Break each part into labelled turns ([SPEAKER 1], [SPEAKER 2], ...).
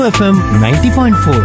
[SPEAKER 1] FM ninety point four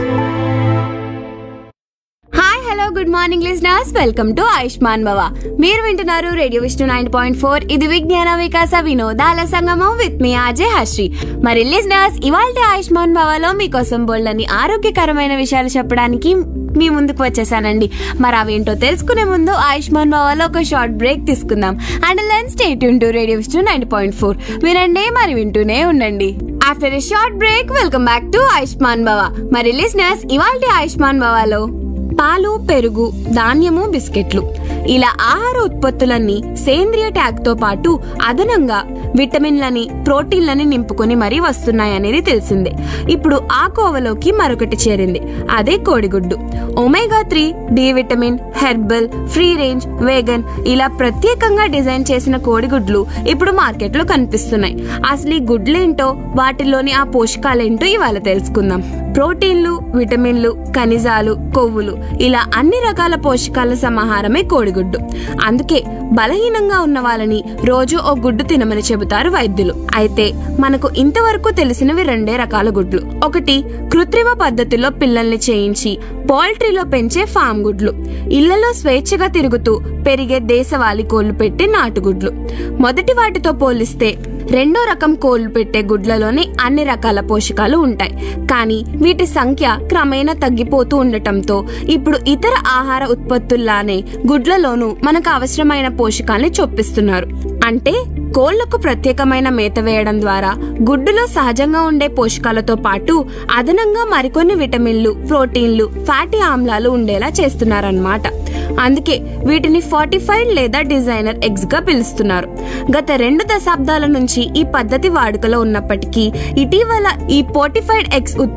[SPEAKER 2] hi hello good morning listeners welcome to Ayushman Bhava మీరు వింటున్నారు radio Vishnu nine point four ఇది విజ్ఞాన వికాస వినోదాల సంగమం విత్ మీ ఆజే హర్షి మరి లిజనర్స్ ఇవాళ ఆయుష్మాన్ భవలో మీకోసం బోల్డని ఆరోగ్యకరమైన విషయాలు చెప్పడానికి మీ ముందుకు వచ్చేసానండి మరి అవేంటో తెలుసుకునే ముందు ఆయుష్మాన్ భవలో ఒక షార్ట్ బ్రేక్ తీసుకుందాం అండ్ లెన్ స్టేట్ to radio Vishnu nine point four వినండి మరి వింటూనే ఉండండి after a short break welcome back to Ayushman Bhava మరి లిజనర్స్ ఇవాళ ఆయుష్మాన్ భవలో పాలు పెరుగు ధాన్యము బిస్కెట్లు ఇలా ఆహార ఉత్పత్తులన్నీ సేంద్రియ ట్యాగ్ తో పాటు అదనంగా విటమిన్లని ప్రోటీన్లని నింపుకొని మరీ వస్తున్నాయనేది తెలిసిందే ఇప్పుడు ఆ కోవలోకి మరొకటి చేరింది అదే కోడిగుడ్డు omega three D vitamin herbal free range vegan ఇలా ప్రత్యేకంగా డిజైన్ చేసిన కోడిగుడ్లు ఇప్పుడు మార్కెట్లో కనిపిస్తున్నాయి అసలు ఈ గుడ్లేంటో వాటిలోని ఆ పోషకాలేంటో ఇవాళ తెలుసుకుందాం ప్రోటీన్లు విటమిన్లు ఖనిజాలు కొవ్వులు ఇలా అన్ని రకాల పోషకాల సమాహారమే కోడిగుడ్డు అందుకే బలహీనంగా ఉన్న వాళ్ళని రోజు ఓ గుడ్డు తినమని చెబుతారు వైద్యులు అయితే మనకు ఇంతవరకు తెలిసినవి రెండే రకాల గుడ్లు ఒకటి కృత్రిమ పద్ధతిలో పిల్లల్ని చేయించి పౌల్ట్రీలో పెంచే ఫామ్ గుడ్లు ఇళ్లలో స్వేచ్ఛగా తిరుగుతూ పెరిగే దేశవాళీ కోళ్లు పెట్టే నాటుగుడ్లు మొదటి వాటితో పోలిస్తే రెండో రకం కోళ్లు పెట్టే గుడ్లలోనే అన్ని రకాల పోషకాలు ఉంటాయి కానీ వీటి సంఖ్య క్రమేణా తగ్గిపోతూ ఉండటంతో ఇప్పుడు ఇతర ఆహార ఉత్పత్తుల్లానే గుడ్లలోనూ మనకు అవసరమైన పోషకాల్ని చొప్పిస్తున్నారు అంటే కోళ్లకు ప్రత్యేకమైన మేత వేయడం ద్వారా గుడ్డులో సహజంగా ఉండే పోషకాలతో పాటు అదనంగా మరికొన్ని విటమిన్లు ప్రోటీన్లు ఫ్యాటీ ఆమ్లాలు ఉండేలా చేస్తున్నారన్నమాట అందుకే వీటిని ఫార్టిఫైడ్ లేదా డిజైనర్ ఎగ్స్ గా పిలుస్తున్నారు గత రెండు దశాబ్దాల నుంచి ఈ పద్ధతి వాడుకలో ఉన్నప్పటికీ ఇటీవల ఈ ఫోర్టిఫైడ్ ఎగ్స్